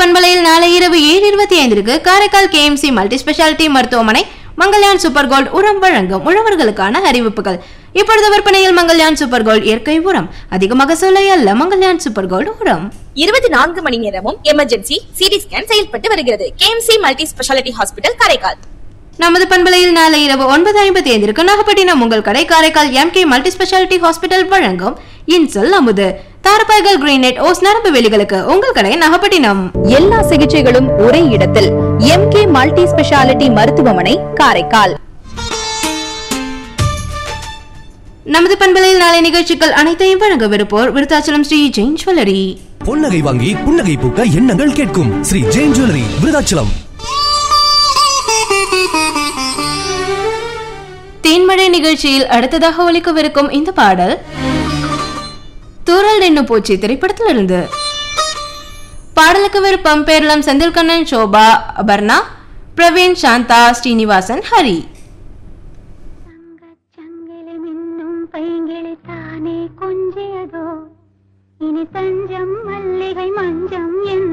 பண்பலையில் நாளை இரவு ஏழு இருபத்தி ஐந்திற்கு காரைக்கால் கேஎம்சி மல்டி ஸ்பெஷாலிட்டி மருத்துவமனை மங்கள்யான் சூப்பர் கோல்ட் உரம் வழங்கும் உழவர்களுக்கான அறிவிப்புகள் இப்பொழுது விற்பனையில் மங்கள்யான் சூப்பர் கோல்ட் இயற்கை உரம் அதிக மகசூலை அல்ல மங்கள்யான் சூப்பர் கோல்ட் உரம் இருபத்தி நான்கு மணி நேரமும் எமர்ஜென்சி சிடி ஸ்கேன் செயல்பட்டு வருகிறது KMC multi speciality hospital Karaikal நமது பண்பலையில் நாளை இரவு ஒன்பது ஐம்பத்தி ஐந்திற்கு நாகப்பட்டினம் உங்கள் கடை Karaikal MK multi speciality hospital வழங்கும் இன்சல் அமுது தாரப்பாய்கள் கிரீனெட் ஓஸ் நரம்பு வெளிகளுக்கு உங்கள் கடை நாகப்பட்டினம் எல்லா சிகிச்சைகளும் ஒரே இடத்தில் எம்கே மல்டி ஸ்பெஷாலிட்டி மருத்துவமனை காரைக்கால் நமது பண்பலையில் நாளை நிகழ்ச்சிகள் அனைத்தையும் வழங்கவிருப்போர் விருத்தாச்சலம் ஸ்ரீ ஜெயின் ஜுவல்லரி பொன்னகை வாங்கி புன்னகை பூக்க எண்ணங்கள் கேட்கும் ஸ்ரீ ஜெயின் ஜுவல்லரி விருதாச்சலம் தேன்மழை நிகழ்ச்சியில் அடுத்ததாக ஒலிக்கவிருக்கும் இந்த பாடல் தூரல் நின்னு போச்சு திரைப்படத்திலிருந்து பாடலுக்கு விருப்பம் பேரளம் செந்தில்கண்ணன் சோபா அபர்ணா பிரவீன் சாந்தா ஸ்ரீனிவாசன் ஹரி சங்கிலமென்னும் பைங்கிளி தானே கொஞ்சியதோ இனி தஞ்சம் மல்லிகை மஞ்சம் என்